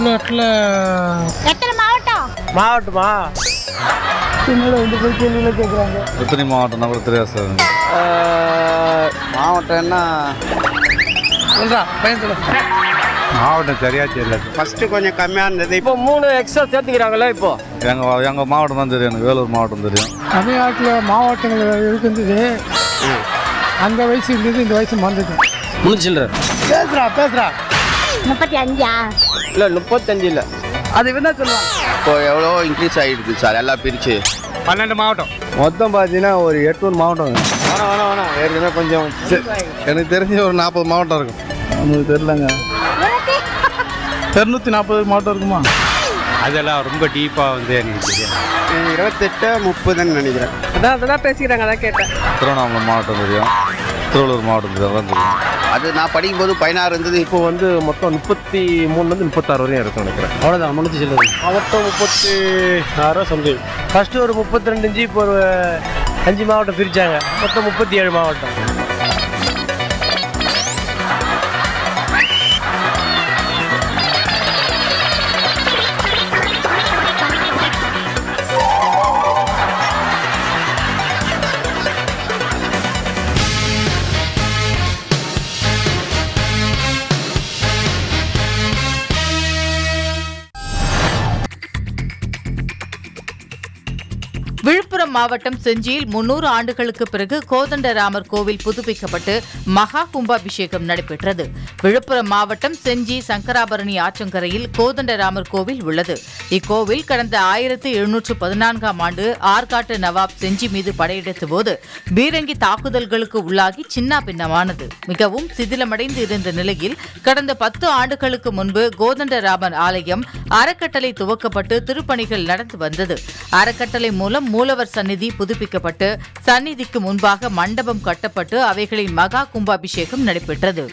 தமிழ்நாட்டில் எத்தனை மாவட்டம் மாவட்டமா என்னோட இந்த போய் கேள்வியில் கேட்குறாங்க எத்தனை மாவட்டம் நம்பர் தெரியாது சார் மாவட்டம்னா சொல்றா பையன் சொல்லு மாவட்டம் சரியா தெரியல ஃபர்ஸ்ட் கொஞ்சம் கம்மியாக இருந்தது இப்போ மூணு எக்ஸ்ட்ரா சேர்த்துக்கிறாங்களா இப்போ எங்கள் எங்கள் மாவட்டம் தான் தெரியும் எனக்கு வேலூர் மாவட்டம் தெரியும் தமிழ்நாட்டில் மாவட்டங்கள் இருக்கின்றது அந்த வயசு இருந்தது இந்த வயசு மறந்துது முடிச்சில்ற பேசுறா பேசுறா முப்பத்தி அஞ்சா இல்லை முப்பத்தஞ்சு இல்லை அது என்ன சொல்லுவாங்க இப்போ எவ்வளோ இன்க்ரீஸ் ஆகிருக்கு சார் எல்லாம் பிரித்து பன்னெண்டு மாவட்டம் மொத்தம் பார்த்தீங்கன்னா ஒரு எட்நூறு மாவட்டம் வேணாம் வேணாம் வேணாம் ஏற்கனவே கொஞ்சம் சரி, எனக்கு தெரிஞ்சு ஒரு நாற்பது மாவட்டம் இருக்கும் நமக்கு தெரிலங்க இரநூத்தி நாற்பது மாவட்டம் இருக்குமா அதெல்லாம் ரொம்ப டீப்பாக வந்து எனக்கு தெரியும் இருபத்தெட்டு முப்பதுன்னு நினைக்கிறேன் அதான் அதெல்லாம் பேசிக்கிறாங்க அதான் கேட்டேன் திருவண்ணாமலை மாவட்டம் தெரியும் திருவள்ளூர் மாவட்டம் தெரியும் அதான் தெரியும் அது நான் படிக்கும்போது பதினாறு இருந்தது இப்போ வந்து மொத்தம் முப்பத்தி மூணுலேருந்து முப்பத்தாறு வரையும் இருக்கும் நினைக்கிறேன் அவ்வளோதான் முடிஞ்சு சொல்லுது மாவட்டம் முப்பத்தி ஆறு சம்திங் ஃபர்ஸ்ட் ஒரு முப்பத்தி ரெண்டு இஞ்சி இப்போ ஒரு அஞ்சு மாவட்டம் பிரிச்சாங்க மொத்தம் முப்பத்தி ஏழு மாவட்டம் விழுப்புரம் மாவட்டம் செஞ்சியில் முன்னூறு ஆண்டுகளுக்கு பிறகு கோதண்டராமர் கோவில் புதுப்பிக்கப்பட்டு மகா கும்பாபிஷேகம் நடைபெற்றது விழுப்புரம் மாவட்டம் செஞ்சி சங்கராபரணி ஆற்றங்கரையில் கோதண்டராமர் கோவில் உள்ளது இக்கோவில் கடந்த ஆயிரத்து எழுநூற்று பதினான்காம் ஆண்டு ஆற்காட்டு நவாப் செஞ்சி மீது படையெடுத்த போது பீரங்கி தாக்குதல்களுக்கு உள்ளாகி சின்னா பின்னமானது மிகவும் சிதிலமடைந்து இருந்த நிலையில் கடந்த பத்து ஆண்டுகளுக்கு முன்பு கோதண்டராமர் ஆலயம் அறக்கட்டளை துவக்கப்பட்டு திருப்பணிகள் நடந்து வந்தது அறக்கட்டளை மூலம் மூலவர் சந்நிதி புதுப்பிக்கப்பட்டு சந்நிதிக்கு முன்பாக மண்டபம் கட்டப்பட்டு அவைகளின் மகா கும்பாபிஷேகம் நடைபெற்றது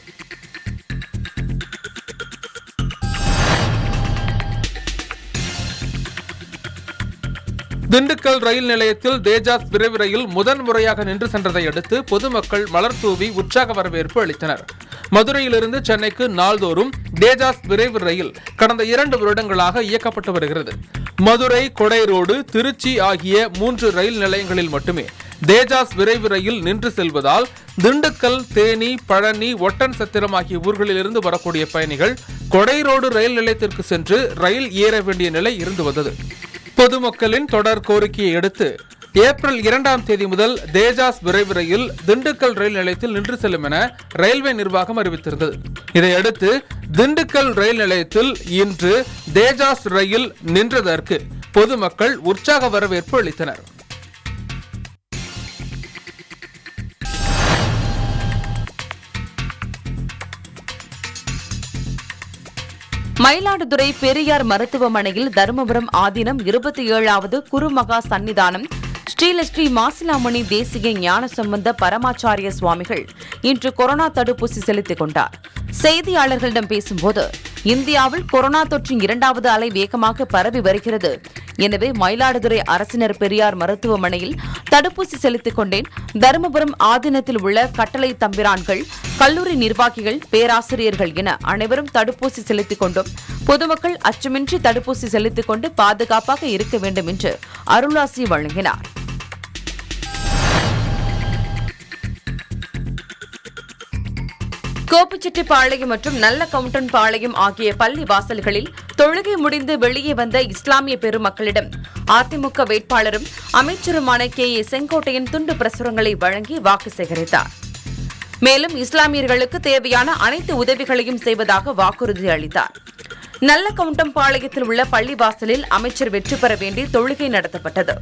திண்டுக்கல் ரயில் நிலையத்தில் தேஜாஸ் விரைவு ரயில் முதன் முறையாக நின்று சென்றதை அடுத்து பொதுமக்கள் மலர் தூவி உற்சாக வரவேற்பு அளித்தனர் மதுரையிலிருந்து சென்னைக்கு நாள்தோறும் தேஜாஸ் விரைவு ரயில் கடந்த இரண்டு வருடங்களாக இயக்கப்பட்டு வருகிறது மதுரை கொடை ரோடு திருச்சி ஆகிய மூன்று ரயில் நிலையங்களில் மட்டுமே தேஜாஸ் விரைவு ரயில் நின்று செல்வதால் திண்டுக்கல் தேனி பழனி ஒட்டன் சத்திரம் ஆகிய ஊர்களிலிருந்து வரக்கூடிய பயணிகள் கொடை ரோடு ரயில் நிலையத்திற்கு சென்று ரயில் ஏற வேண்டிய நிலை இருந்து வந்தது பொதுமக்களின் தொடர் கோரிக்கையை அடுத்து ஏப்ரல் இரண்டாம் தேதி முதல் தேஜாஸ் விரைவு ரயில் திண்டுக்கல் ரயில் நிலையத்தில் நின்று செல்லும் என ரயில்வே நிர்வாகம் அறிவித்திருந்தது இதையடுத்து திண்டுக்கல் ரயில் நிலையத்தில் இன்று தேஜாஸ் ரயில் நின்றதற்கு பொதுமக்கள் உற்சாக வரவேற்பு அளித்தனர் மயிலாடுதுறை பெரியார் மருத்துவமனையில் தருமபுரம் ஆதீனம் இருபத்தி ஏழாவது குருமகா சன்னிதானம் ஸ்ரீலஸ்ரீ மாசிலாமணி தேசிய ஞான சம்பந்த பரமாச்சாரிய சுவாமிகள் இன்று கொரோனா தடுப்பூசி செலுத்திக் கொண்டார் செய்தியாளர்களிடம் பேசும்போது இந்தியாவில் கொரோனா தொற்றின் இரண்டாவது அலை வேகமாக பரவி வருகிறது எனவே மயிலாடுதுறை அரசினர் பெரியார் மருத்துவமனையில் தடுப்பூசி செலுத்திக் கொண்டேன் தருமபுரம் ஆதீனத்தில் உள்ள கட்டளை தம்பிரான்கள் கல்லூரி நிர்வாகிகள் பேராசிரியர்கள் என அனைவரும் தடுப்பூசி செலுத்திக் கொண்டும் பொதுமக்கள் அச்சமின்றி தடுப்பூசி செலுத்திக் கொண்டு பாதுகாப்பாக இருக்க வேண்டும் என்று அருளாசி வழங்கினார் கோபிச்செட்டிப்பாளையம் மற்றும் நல்ல கவுண்டன் பாளையம் ஆகிய பள்ளி வாசல்களில் தொழுகை முடிந்து வெளியே வந்த இஸ்லாமிய பெருமக்களிடம் அதிமுக வேட்பாளரும் அமைச்சருமான கே ஏ செங்கோட்டையன் துண்டு பிரசுரங்களை வழங்கி வாக்கு சேகரித்தார் மேலும் இஸ்லாமியர்களுக்கு தேவையான அனைத்து உதவிகளையும் செய்வதாக வாக்குறுதி அளித்தார் நல்ல கவுண்டம்பாளையத்தில் உள்ள பள்ளி வாசலில் அமைச்சர் வெற்றி பெற வேண்டி தொழுகை நடத்தப்பட்டது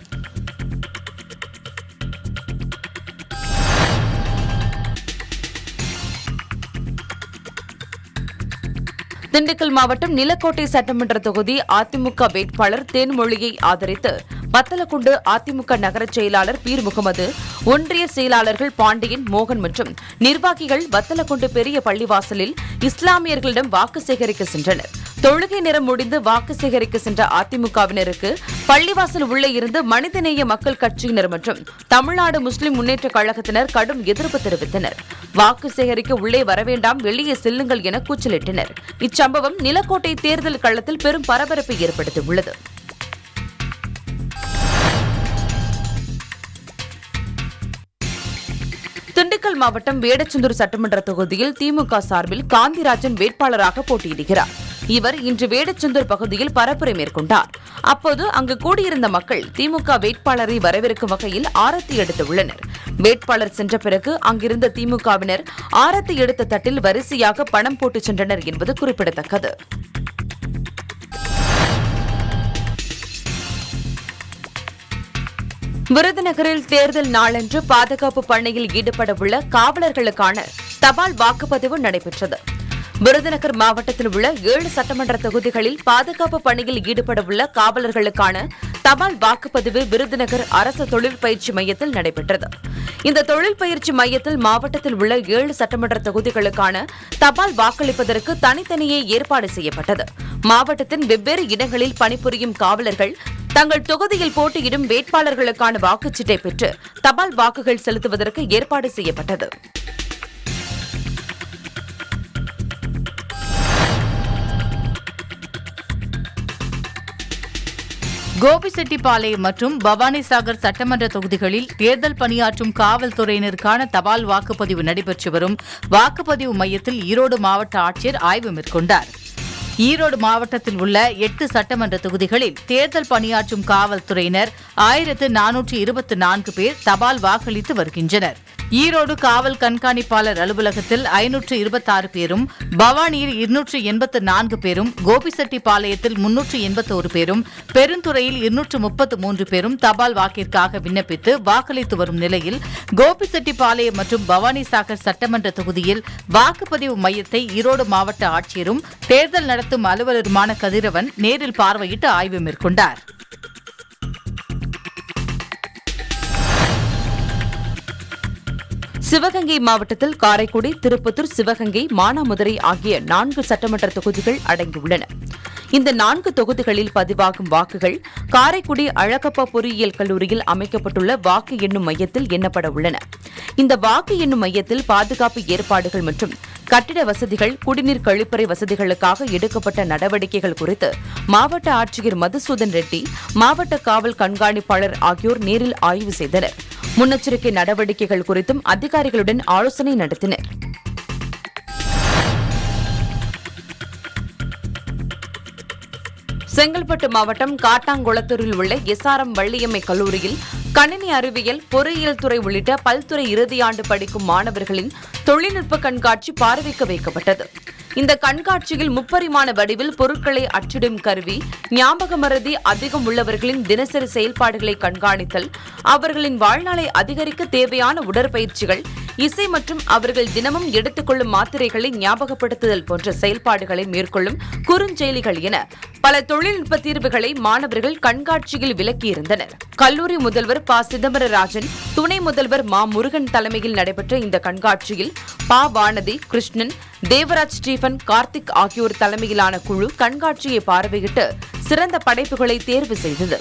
திண்டுக்கல் மாவட்டம் நிலக்கோட்டை சட்டமன்ற தொகுதி அதிமுக வேட்பாளர் தேன்மொழியை ஆதரித்து வத்தலக்குண்டு அதிமுக நகர செயலாளர் பீர் முகமது ஒன்றிய செயலாளர்கள் பாண்டியன் மோகன் மற்றும் நிர்வாகிகள் வத்தலக்குண்டு பெரிய பள்ளிவாசலில் இஸ்லாமியர்களிடம் வாக்கு சேகரிக்க சென்றனர் தொழுகை நேரம் முடிந்து வாக்கு சேகரிக்க சென்ற அதிமுகவினருக்கு பள்ளிவாசல் உள்ளே இருந்து மனிதநேய மக்கள் கட்சியினர் மற்றும் தமிழ்நாடு முஸ்லிம் முன்னேற்ற கழகத்தினர் கடும் எதிர்ப்பு தெரிவித்தனர் வாக்கு சேகரிக்க உள்ளே வரவேண்டாம் வெளியே செல்லுங்கள் என கூச்சலிட்டனர் இச்சம்பவம் நிலக்கோட்டை தேர்தல் களத்தில் பெரும் பரபரப்பை ஏற்படுத்தியுள்ளது திண்டுக்கல் மாவட்டம் வேடச்சந்தூர் சட்டமன்ற தொகுதியில் திமுக சார்பில் காந்திராஜன் வேட்பாளராக போட்டியிடுகிறார் இவர் இன்று வேடச்சந்தூர் பகுதியில் பரப்புரை மேற்கொண்டார் அப்போது அங்கு கூடியிருந்த மக்கள் திமுக வேட்பாளரை வரவேற்கும் வகையில் ஆரத்தி எடுத்துள்ளனர் வேட்பாளர் சென்ற பிறகு அங்கிருந்த திமுகவினர் ஆரத்தி எடுத்த தட்டில் வரிசையாக பணம் போட்டு சென்றனர் என்பது குறிப்பிடத்தக்கது விருதுநகரில் தேர்தல் நாளன்று பாதுகாப்பு பணியில் ஈடுபடவுள்ள காவலர்களுக்கான தபால் வாக்குப்பதிவு நடைபெற்றது விருதுநகர் மாவட்டத்தில் உள்ள ஏழு சட்டமன்ற தொகுதிகளில் பாதுகாப்பு பணியில் ஈடுபடவுள்ள காவலர்களுக்கான தபால் வாக்குப்பதிவு விருதுநகர் அரசு தொழில் பயிற்சி மையத்தில் நடைபெற்றது இந்த தொழில் பயிற்சி மையத்தில் மாவட்டத்தில் உள்ள ஏழு சட்டமன்ற தொகுதிகளுக்கான தபால் வாக்களிப்பதற்கு தனித்தனியே ஏற்பாடு செய்யப்பட்டது மாவட்டத்தின் வெவ்வேறு இடங்களில் பணிபுரியும் காவலர்கள் தங்கள் தொகுதியில் போட்டியிடும் வேட்பாளர்களுக்கான வாக்குச்சீட்டை பெற்று தபால் வாக்குகள் செலுத்துவதற்கு ஏற்பாடு செய்யப்பட்டது கோபிசெட்டிப்பாளையம் மற்றும் பவானிசாகர் சட்டமன்ற தொகுதிகளில் தேர்தல் பணியாற்றும் காவல்துறையினருக்கான தபால் வாக்குப்பதிவு நடைபெற்று வரும் வாக்குப்பதிவு மையத்தில் ஈரோடு மாவட்ட ஆட்சியர் ஆய்வு மேற்கொண்டார் ஈரோடு மாவட்டத்தில் உள்ள எட்டு சட்டமன்ற தொகுதிகளில் தேர்தல் பணியாற்றும் காவல்துறையினர் ஆயிரத்து நானூற்று இருபத்தி நான்கு பேர் தபால் வாக்களித்து வருகின்றனர் ஈரோடு காவல் கண்காணிப்பாளர் அலுவலகத்தில் ஐநூற்று இருபத்தாறு பேரும் பவானியில் இருநூற்று எண்பத்து நான்கு பேரும் கோபிசெட்டிப்பாளையத்தில் முன்னூற்று எண்பத்தோரு பேரும் பெருந்துறையில் இருநூற்று முப்பத்து மூன்று பேரும் தபால் வாக்கிற்காக விண்ணப்பித்து வாக்களித்து வரும் நிலையில் கோபிசெட்டிப்பாளையம் மற்றும் பவானிசாகர் சட்டமன்ற தொகுதியில் வாக்குப்பதிவு மையத்தை ஈரோடு மாவட்ட ஆட்சியரும் தேர்தல் நடத்தும் அலுவலருமான கதிரவன் நேரில் பார்வையிட்டு ஆய்வு மேற்கொண்டார் சிவகங்கை மாவட்டத்தில் காரைக்குடி திருப்பத்தூர் சிவகங்கை மானாமதுரை ஆகிய நான்கு சட்டமன்ற தொகுதிகள் அடங்கியுள்ளன இந்த நான்கு தொகுதிகளில் பதிவாகும் வாக்குகள் காரைக்குடி அழகப்பா பொறியியல் கல்லூரியில் அமைக்கப்பட்டுள்ள வாக்கு எண்ணும் மையத்தில் எண்ணப்பட உள்ளன இந்த வாக்கு எண்ணும் மையத்தில் பாதுகாப்பு ஏற்பாடுகள் மற்றும் கட்டிட வசதிகள் குடிநீர் கழிப்பறை வசதிகளுக்காக எடுக்கப்பட்ட நடவடிக்கைகள் குறித்து மாவட்ட ஆட்சியர் மதுசூதன் ரெட்டி மாவட்ட காவல் கண்காணிப்பாளர் ஆகியோர் நேரில் ஆய்வு செய்தனர் முன்னெச்சரிக்கை நடவடிக்கைகள் குறித்தும் அதிகாரிகளுடன் ஆலோசனை நடத்தினர் செங்கல்பட்டு மாவட்டம் காட்டாங்குளத்தூரில் உள்ள எஸ்ஆர்எம் வள்ளியம்மை கல்லூரியில் கணினி அறிவியல் பொறியியல் துறை உள்ளிட்ட பல்துறை இறுதியாண்டு படிக்கும் மாணவர்களின் தொழில்நுட்ப கண்காட்சி பார்வைக்கு வைக்கப்பட்டது இந்த கண்காட்சியில் முப்பரிமாண வடிவில் பொருட்களை அச்சிடும் கருவி ஞாபக மறதி அதிகம் உள்ளவர்களின் தினசரி செயல்பாடுகளை கண்காணித்தல் அவர்களின் வாழ்நாளை அதிகரிக்க தேவையான உடற்பயிற்சிகள் இசை மற்றும் அவர்கள் தினமும் எடுத்துக்கொள்ளும் மாத்திரைகளை ஞாபகப்படுத்துதல் போன்ற செயல்பாடுகளை மேற்கொள்ளும் குறுஞ்செயலிகள் என பல தொழில்நுட்ப தீர்வுகளை மாணவர்கள் கண்காட்சியில் விளக்கியிருந்தனர் கல்லூரி முதல்வர் ப சிதம்பரராஜன் துணை முதல்வர் மா முருகன் தலைமையில் நடைபெற்ற இந்த கண்காட்சியில் பா வானதி கிருஷ்ணன் தேவராஜ் ஸ்டீபன் கார்த்திக் ஆகியோர் தலைமையிலான குழு கண்காட்சியை பார்வையிட்டு சிறந்த படைப்புகளை தேர்வு செய்தது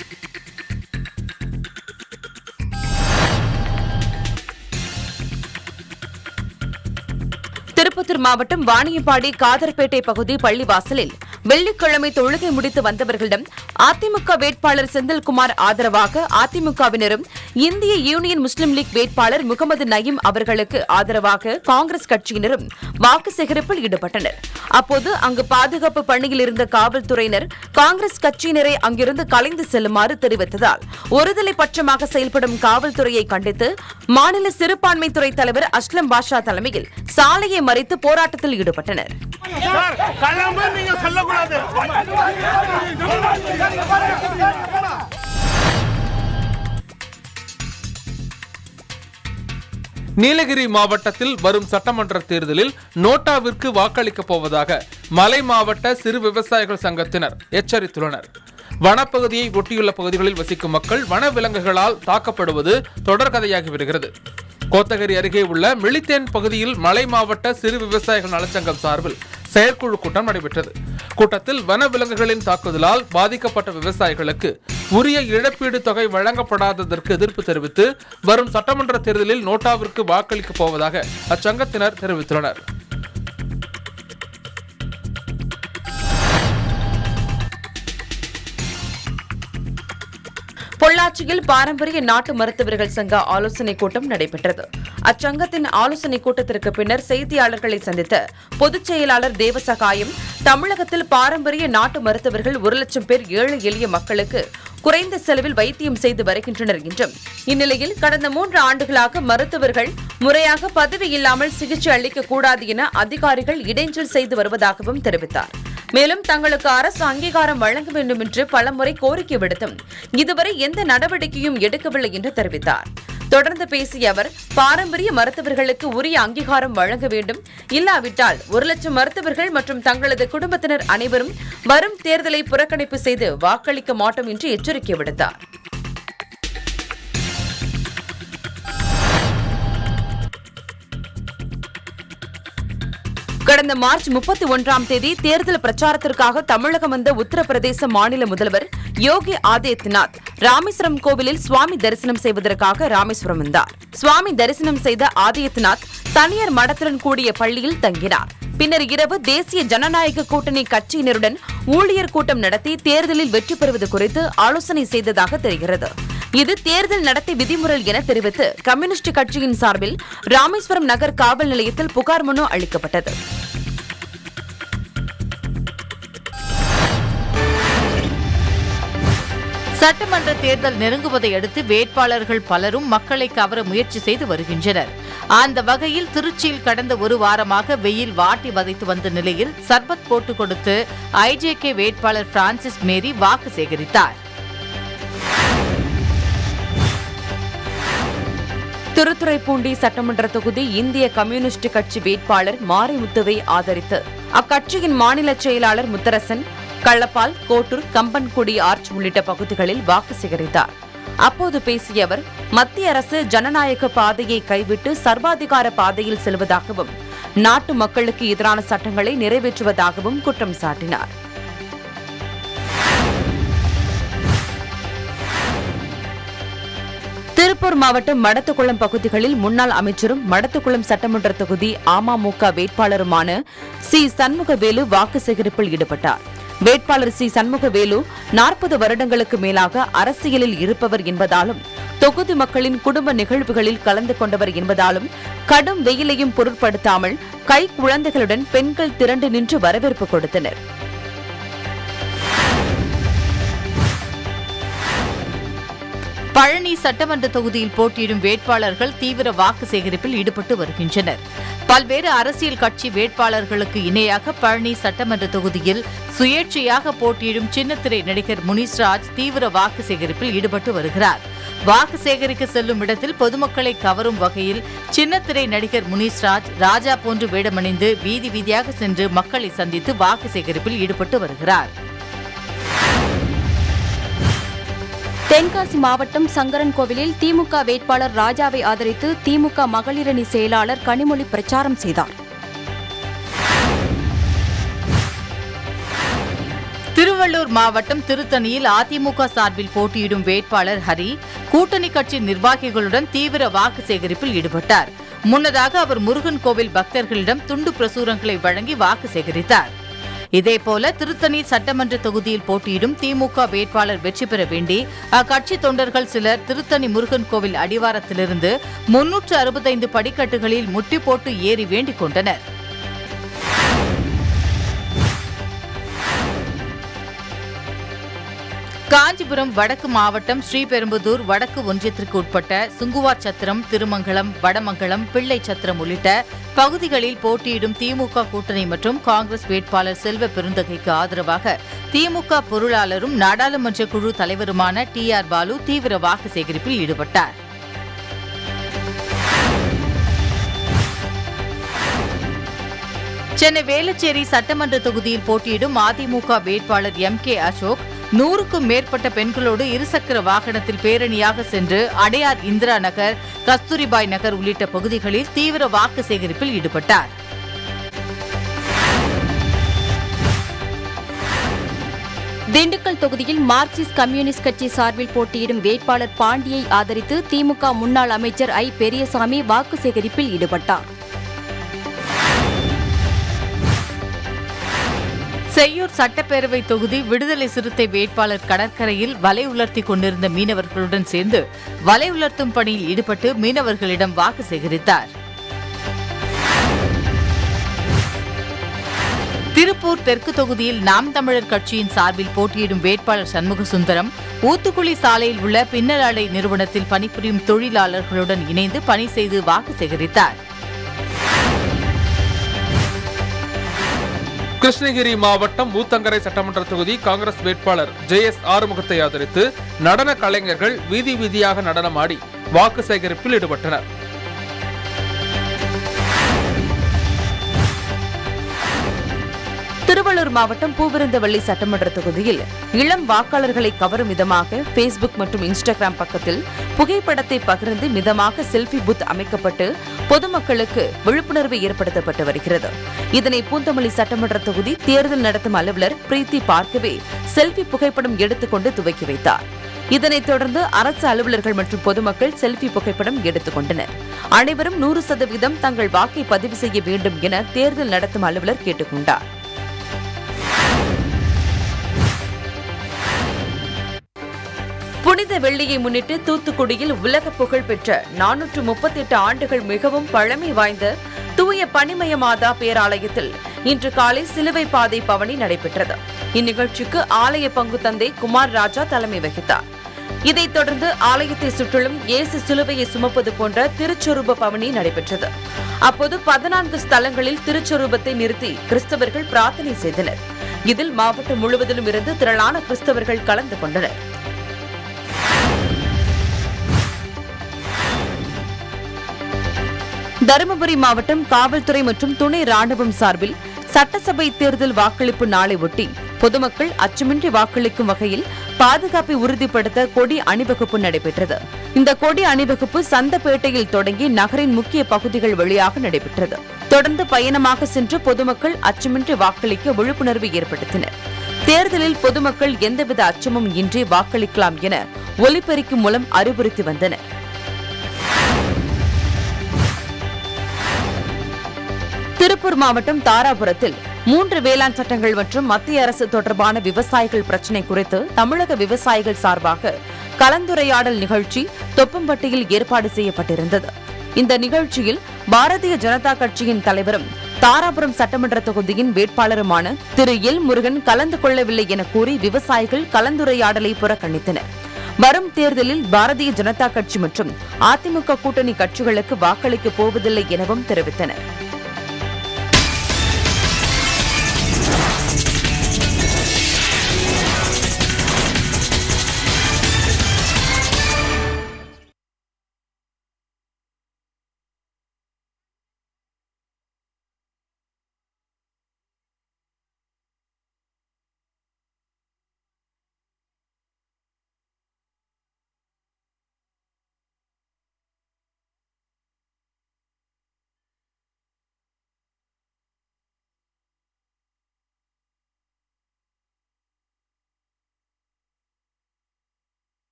திருப்பத்தூர் மாவட்டம் வாணியம்பாடி காதர்பேட்டை பகுதி பள்ளிவாசலில் வெள்ளிக்கிழமை தொழுகை முடித்து வந்தவர்களிடம் அதிமுக வேட்பாளர் செந்தில்குமார் ஆதரவாக அதிமுகவினரும் இந்திய யூனியன் முஸ்லீம் லீக் வேட்பாளர் முகமது நயீம் அவர்களுக்கு ஆதரவாக காங்கிரஸ் கட்சியினரும் வாக்கு சேகரிப்பில் ஈடுபட்டனர் அப்போது அங்கு பாதுகாப்பு பணியில் இருந்த காவல்துறையினர் காங்கிரஸ் கட்சியினரை அங்கிருந்து கலைந்து செல்லுமாறு தெரிவித்ததால் ஒருதலை பட்சமாக செயல்படும் காவல்துறையை கண்டித்து மாநில சிறுபான்மைத்துறை தலைவர் அஸ்லம் பாஷா தலைமையில் சாலையை மறித்து போராட்டத்தில் ஈடுபட்டனர் நீங்க சொல்லக்கூடாது நீலகிரி மாவட்டத்தில் வரும் சட்டமன்ற தேர்தலில் நோட்டாவிற்கு வாக்களிக்கப் போவதாக மலை மாவட்ட சிறு விவசாயிகள் சங்கத்தினர் எச்சரித்துள்ளனர் வனப்பகுதியை ஒட்டியுள்ள பகுதிகளில் வசிக்கும் மக்கள் வனவிலங்குகளால் தாக்கப்படுவது தொடர்கதையாகி வருகிறது கோத்தகிரி அருகே உள்ள மிளித்தேன் பகுதியில் மலை மாவட்ட சிறு விவசாயிகள் நலச்சங்கம் சார்பில் செயற்குழு கூட்டம் நடைபெற்றது கூட்டத்தில் வனவிலங்குகளின் தாக்குதலால் பாதிக்கப்பட்ட விவசாயிகளுக்கு உரிய இழப்பீடு தொகை வழங்கப்படாததற்கு எதிர்ப்பு தெரிவித்து வரும் சட்டமன்ற தேர்தலில் நோட்டாவிற்கு வாக்களிக்கப் போவதாக அச்சங்கத்தினர் தெரிவித்துள்ளனர் பொள்ளாச்சியில் பாரம்பரிய நாட்டு மருத்துவர்கள் சங்க ஆலோசனைக் கூட்டம் நடைபெற்றது அச்சங்கத்தின் ஆலோசனைக் கூட்டத்திற்கு பின்னர் செய்தியாளர்களை சந்தித்த பொதுச் செயலாளர் தேவசகாயம் தமிழகத்தில் பாரம்பரிய நாட்டு மருத்துவர்கள் ஒரு லட்சம் பேர் ஏழை எளிய மக்களுக்கு குறைந்த செலவில் வைத்தியம் செய்து வருகின்றனர் என்றும் இந்நிலையில் கடந்த மூன்று ஆண்டுகளாக மருத்துவர்கள் முறையாக பதவி இல்லாமல் சிகிச்சை அளிக்க கூடாது என அதிகாரிகள் இடைஞ்சல் செய்து வருவதாகவும் தெரிவித்தார் மேலும் தங்களுக்கு அரசு அங்கீகாரம் வழங்க வேண்டும் என்று பலமுறை கோரிக்கை விடுத்தும் இதுவரை எந்த நடவடிக்கையும் எடுக்கவில்லை என்று தெரிவித்தார் தொடர்ந்து பேசிய அவர் பாரம்பரிய மருத்துவர்களுக்கு உரிய அங்கீகாரம் வழங்க வேண்டும் இல்லாவிட்டால் ஒரு லட்சம் மருத்துவர்கள் மற்றும் தங்களது குடும்பத்தினர் அனைவரும் வரும் தேர்தலை புறக்கணிப்பு செய்து வாக்களிக்க மாட்டோம் என்று எச்சரிக்கை விடுத்தார் கடந்த மார்ச் முப்பத்தி ஒன்றாம் தேதி தேர்தல் பிரச்சாரத்திற்காக தமிழகம் வந்த உத்தரப்பிரதேச மாநில முதல்வர் யோகி ஆதித்யநாத் ராமேஸ்வரம் கோவிலில் சுவாமி தரிசனம் செய்வதற்காக ராமேஸ்வரம் வந்தார் சுவாமி தரிசனம் செய்த ஆதித்யநாத் தனியார் மடத்துடன் கூடிய பள்ளியில் தங்கினார் பின்னர் இரவு தேசிய ஜனநாயக கூட்டணி கட்சியினருடன் ஊழியர் கூட்டம் நடத்தி தேர்தலில் வெற்றி பெறுவது குறித்து ஆலோசனை செய்ததாக தெரிகிறது இது தேர்தல் நடத்தை விதிமுறை என தெரிவித்து கம்யூனிஸ்ட் கட்சியின் சார்பில் ராமேஸ்வரம் நகர் காவல் நிலையத்தில் புகார் மனு அளிக்கப்பட்டது சட்டமன்ற தேர்தல் நெருங்குவதை அடுத்து வேட்பாளர்கள் பலரும் மக்களை கவர முயற்சி செய்து வருகின்றனர் அந்த வகையில் திருச்சியில் கடந்த ஒரு வாரமாக வெயில் வாட்டி வதைத்து வந்த நிலையில் சர்பத் போட்டு கொடுத்து ஐஜேகே வேட்பாளர் பிரான்சிஸ் மேரி வாக்கு சேகரித்தார் திருத்துறைப்பூண்டி சட்டமன்ற தொகுதி இந்திய கம்யூனிஸ்ட் கட்சி வேட்பாளர் மாரிமுத்துவை ஆதரித்து அக்கட்சியின் மாநில செயலாளர் முத்தரசன் கள்ளப்பால் கோட்டூர் கம்பன்குடி ஆர்ச் உள்ளிட்ட பகுதிகளில் வாக்கு சேகரித்தார் அப்போது பேசிய அவர் மத்திய அரசு ஜனநாயக பாதையை கைவிட்டு சர்வாதிகார பாதையில் செல்வதாகவும் நாட்டு மக்களுக்கு எதிரான சட்டங்களை நிறைவேற்றுவதாகவும் குற்றம் சாட்டினார் திருப்பூர் மாவட்டம் மடத்துக்குளம் பகுதிகளில் முன்னாள் அமைச்சரும் மடத்துக்குளம் சட்டமன்ற தொகுதி அமமுக வேட்பாளருமான சி சண்முகவேலு வாக்கு சேகரிப்பில் ஈடுபட்டார் வேட்பாளர் சி சண்முகவேலு நாற்பது வருடங்களுக்கு மேலாக அரசியலில் இருப்பவர் என்பதாலும் தொகுதி மக்களின் குடும்ப நிகழ்வுகளில் கலந்து கொண்டவர் என்பதாலும் கடும் வெயிலையும் பொருட்படுத்தாமல் கை குழந்தைகளுடன் பெண்கள் திரண்டு நின்று வரவேற்பு கொடுத்தனர் பழனி சட்டமன்ற தொகுதியில் போட்டியிடும் வேட்பாளர்கள் தீவிர வாக்கு சேகரிப்பில் ஈடுபட்டு வருகின்றனர் பல்வேறு அரசியல் கட்சி வேட்பாளர்களுக்கு இணையாக பழனி சட்டமன்ற தொகுதியில் சுயேட்சையாக போட்டியிடும் சின்னத்திரை நடிகர் முனிஸ்ராஜ் தீவிர வாக்கு சேகரிப்பில் ஈடுபட்டு வருகிறார் வாக்கு சேகரிக்க செல்லும் இடத்தில் பொதுமக்களை கவரும் வகையில் சின்னத்திரை நடிகர் முனிஸ்ராஜ் ராஜா போன்று வேடமணிந்து வீதி வீதியாக சென்று மக்களை சந்தித்து வாக்கு சேகரிப்பில் ஈடுபட்டு வருகிறார் தென்காசி மாவட்டம் சங்கரன் கோவிலில் திமுக வேட்பாளர் ராஜாவை ஆதரித்து திமுக மகளிரணி செயலாளர் கனிமொழி பிரச்சாரம் செய்தார் திருவள்ளூர் மாவட்டம் திருத்தணியில் அதிமுக சார்பில் போட்டியிடும் வேட்பாளர் ஹரி கூட்டணி கட்சி நிர்வாகிகளுடன் தீவிர வாக்கு சேகரிப்பில் ஈடுபட்டார் முன்னதாக அவர் முருகன் கோவில் பக்தர்களிடம் துண்டு பிரசுரங்களை வழங்கி வாக்கு சேகரித்தார் இதேபோல திருத்தணி சட்டமன்ற தொகுதியில் போட்டியிடும் திமுக வேட்பாளர் வெற்றி பெற வேண்டி அக்கட்சி தொண்டர்கள் சிலர் திருத்தணி முருகன் கோவில் அடிவாரத்திலிருந்து முன்னூற்று அறுபத்தைந்து படிக்கட்டுகளில் முட்டி போட்டு ஏறி வேண்டிக் கொண்டனர் காஞ்சிபுரம் வடக்கு மாவட்டம் ஸ்ரீபெரும்புதூர் வடக்கு ஒன்றியத்திற்கு உட்பட்ட சுங்குவாச்சத்திரம் திருமங்கலம் வடமங்கலம் பிள்ளை சத்திரம் உள்ளிட்ட பகுதிகளில் போட்டியிடும் திமுக கூட்டணி மற்றும் காங்கிரஸ் வேட்பாளர் செல்வ பெருந்தகைக்கு ஆதரவாக திமுக பொருளாளரும் நாடாளுமன்ற குழு தலைவருமான டி ஆர் பாலு தீவிர வாக்கு சேகரிப்பில் ஈடுபட்டார் சென்னை வேளச்சேரி சட்டமன்ற தொகுதியில் போட்டியிடும் அதிமுக வேட்பாளர் எம் கே அசோக் நூறுக்கும் மேற்பட்ட பெண்களோடு இருசக்கர வாகனத்தில் பேரணியாக சென்று அடையார் இந்திரா நகர் கஸ்தூரிபாய் நகர் உள்ளிட்ட பகுதிகளில் தீவிர வாக்கு சேகரிப்பில் ஈடுபட்டார் திண்டுக்கல் தொகுதியில் மார்க்சிஸ்ட் கம்யூனிஸ்ட் கட்சி சார்பில் போட்டியிடும் வேட்பாளர் பாண்டியை ஆதரித்து திமுக முன்னாள் அமைச்சர் ஐ பெரியசாமி வாக்கு சேகரிப்பில் ஈடுபட்டார் செய்யூர் சட்டப்பேரவை தொகுதி விடுதலை சிறுத்தை வேட்பாளர் கடற்கரையில் வலை உலர்த்தி கொண்டிருந்த மீனவர்களுடன் சேர்ந்து வலை உலர்த்தும் பணியில் ஈடுபட்டு மீனவர்களிடம் வாக்கு சேகரித்தார் திருப்பூர் தெற்கு தொகுதியில் நாம் தமிழர் கட்சியின் சார்பில் போட்டியிடும் வேட்பாளர் சண்முக சுந்தரம் ஊத்துக்குளி சாலையில் உள்ள பின்னலாடை நிறுவனத்தில் பணிபுரியும் தொழிலாளர்களுடன் இணைந்து பணி செய்து வாக்கு சேகரித்தார் கிருஷ்ணகிரி மாவட்டம் ஊத்தங்கரை சட்டமன்ற தொகுதி காங்கிரஸ் வேட்பாளர் ஜே எஸ் ஆறுமுகத்தை ஆதரித்து நடன கலைஞர்கள் வீதி வீதியாக நடனமாடி வாக்கு சேகரிப்பில் ஈடுபட்டனர் திருவள்ளூர் மாவட்டம் பூவிருந்தவள்ளி சட்டமன்ற தொகுதியில் இளம் வாக்காளர்களை கவரும் விதமாக ஃபேஸ்புக் மற்றும் இன்ஸ்டாகிராம் பக்கத்தில் புகைப்படத்தை பகிர்ந்து மிதமாக செல்ஃபி பூத் அமைக்கப்பட்டு பொதுமக்களுக்கு விழிப்புணர்வு ஏற்படுத்தப்பட்டு வருகிறது இதனை பூந்தமல்லி சட்டமன்ற தொகுதி தேர்தல் நடத்தும் அலுவலர் பிரீத்தி பார்க்கவே செல்ஃபி புகைப்படம் எடுத்துக்கொண்டு துவக்கி வைத்தார் இதனைத் தொடர்ந்து அரசு அலுவலர்கள் மற்றும் பொதுமக்கள் செல்ஃபி புகைப்படம் எடுத்துக் கொண்டனர் அனைவரும் நூறு சதவீதம் தங்கள் வாக்கை பதிவு செய்ய வேண்டும் என தேர்தல் நடத்தும் அலுவலர் கேட்டுக் கொண்டார் புனித வெள்ளியை முன்னிட்டு தூத்துக்குடியில் உலக புகழ் பெற்ற நானூற்று முப்பத்தி எட்டு ஆண்டுகள் மிகவும் பழமை வாய்ந்த தூய பனிமய மாதா பேராலயத்தில் இன்று காலை சிலுவை பாதை பவனி நடைபெற்றது இந்நிகழ்ச்சிக்கு ஆலய பங்கு தந்தை குமார் ராஜா தலைமை வகித்தார் இதைத் தொடர்ந்து ஆலயத்தை சுற்றிலும் இயேசு சிலுவையை சுமப்பது போன்ற திருச்சொரூப பவனி நடைபெற்றது அப்போது பதினான்கு ஸ்தலங்களில் திருச்சொரூபத்தை நிறுத்தி கிறிஸ்தவர்கள் பிரார்த்தனை செய்தனர் இதில் மாவட்டம் முழுவதிலும் இருந்து திரளான கிறிஸ்தவர்கள் கலந்து கொண்டனர் தருமபுரி மாவட்டம் காவல்துறை மற்றும் துணை ராணுவம் சார்பில் சட்டசபை தேர்தல் வாக்களிப்பு நாளை ஒட்டி பொதுமக்கள் அச்சமின்றி வாக்களிக்கும் வகையில் பாதுகாப்பை உறுதிப்படுத்த கொடி அணிவகுப்பு நடைபெற்றது இந்த கொடி அணிவகுப்பு சந்தப்பேட்டையில் தொடங்கி நகரின் முக்கிய பகுதிகள் வழியாக நடைபெற்றது தொடர்ந்து பயணமாக சென்று பொதுமக்கள் அச்சமின்றி வாக்களிக்க விழிப்புணர்வு ஏற்படுத்தினர் தேர்தலில் பொதுமக்கள் எந்தவித அச்சமும் இன்றி வாக்களிக்கலாம் என ஒலிபெருக்கி மூலம் அறிவுறுத்தி வந்தனர் திருப்பூர் மாவட்டம் தாராபுரத்தில் மூன்று வேளாண் சட்டங்கள் மற்றும் மத்திய அரசு தொடர்பான விவசாயிகள் பிரச்சினை குறித்து தமிழக விவசாயிகள் சார்பாக கலந்துரையாடல் நிகழ்ச்சி தொப்பம்பட்டியில் ஏற்பாடு செய்யப்பட்டிருந்தது இந்த நிகழ்ச்சியில் பாரதிய ஜனதா கட்சியின் தலைவரும் தாராபுரம் சட்டமன்ற தொகுதியின் வேட்பாளருமான திரு எல் முருகன் கலந்து கொள்ளவில்லை என கூறி விவசாயிகள் கலந்துரையாடலை புறக்கணித்தனர் வரும் தேர்தலில் பாரதிய ஜனதா கட்சி மற்றும் அதிமுக கூட்டணி கட்சிகளுக்கு வாக்களிக்கப் போவதில்லை எனவும் தெரிவித்தனர்